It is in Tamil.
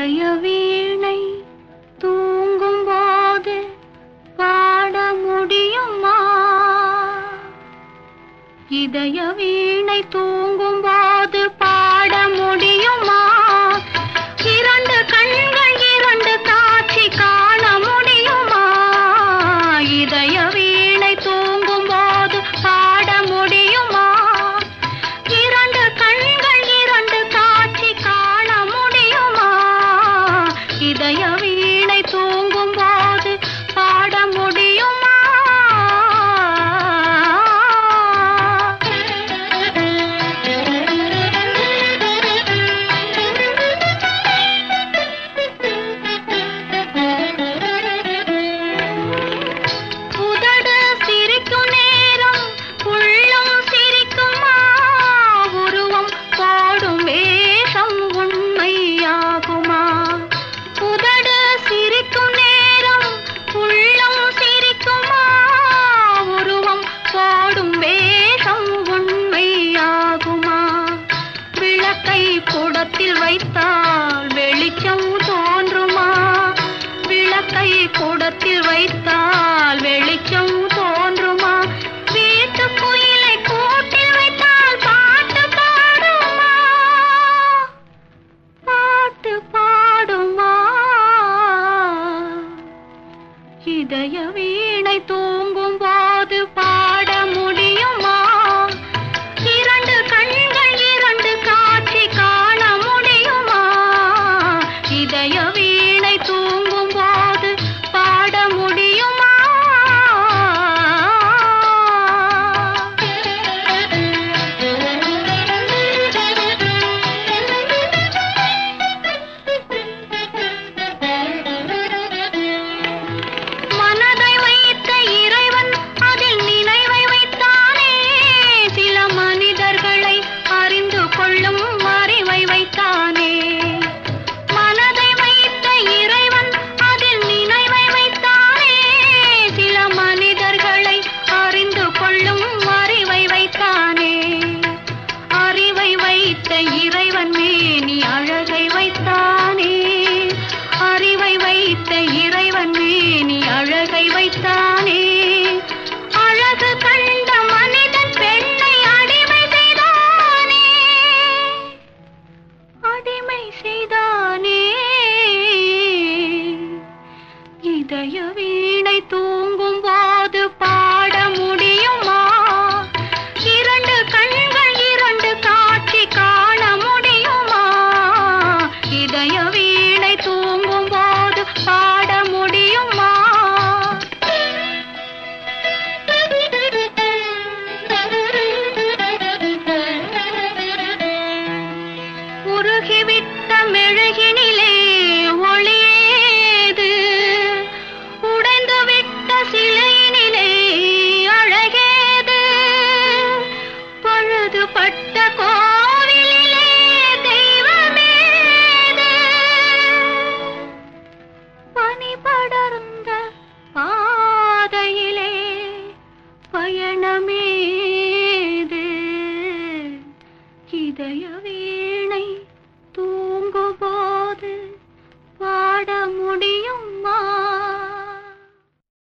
இதய வீணை தூங்கும் போது பாட முடியுமா இதய வீணை தூங்கும் போது பாட முடியுமா இரண்டு கண்கள் இரண்டு காட்சி காண முடியுமா இதய வீணை தூங்கும் போது பாட முடியுமா இரண்டு கண்கள் இரண்டு காட்சி காண முடியுமா இதய வீணை தூங்கும் போது பாட முடியுமா உதடு சிரிக்கும் நேரம் உள்ளம் சிரிக்குமா உருவம் போடும் வேஷம் உண்மையாகுமா உதடு சிரிக்கும் நேரம் உள்ளம் சிரிக்குமா உருவம் போடும் வேஷம் உண்மையாகுமா விளக்கை குடத்தில் வைத்தால் வெளிச்சம் தோன்றுமா விளக்கை குடத்தில் வைத்தால் வெளிச்சம் தோன்றுமா வீட்டு குயிலை கூட்டில் வைத்தால் பாட்டு பாடுமா பாட்டு பாடுமா இதய வீணை தூங்கும் போது பாட முடியுமா இரண்டு கண்கள் இரண்டு காட்சி காண முடியுமா இதய வீணை தூங்கும் போது பாட முடியுமா மனதை வைத்த இறைவன் அதில் நினைவை வைத்தானே சில மனிதர்களை அறிந்து கொள்ளும் அறிவை வைத்தானே மனதை வைத்த இறைவன் அதில் நினைவை வைத்தானே சில மனிதர்களை அறிந்து கொள்ளும் அறிவை வைத்தானே அறிவை வைத்த இறைவன் மேனி அழகை வைத்தானே அறிவை வைத்த இறைவன் மேனி அழகை வைத்தானே அழகு கண்ட மனிதன் பெண்ணை அடிமை செய்தானே அடிமை செய்தானே இதய வீணை தூங்கும் போது பாட முடியுமா இரண்டு கண்கள் இரண்டு காட்சி காண முடியுமா இதய வீணை தூங்கும் போது பாட முடியுமா உருகிவிட்ட மெழுகினிலே ஒளியேது உடைந்து விட்ட சிலையினிலே அழகேது பழுதுபட்ட கோவிலிலே தெய்வமேது பனி படர்ந்த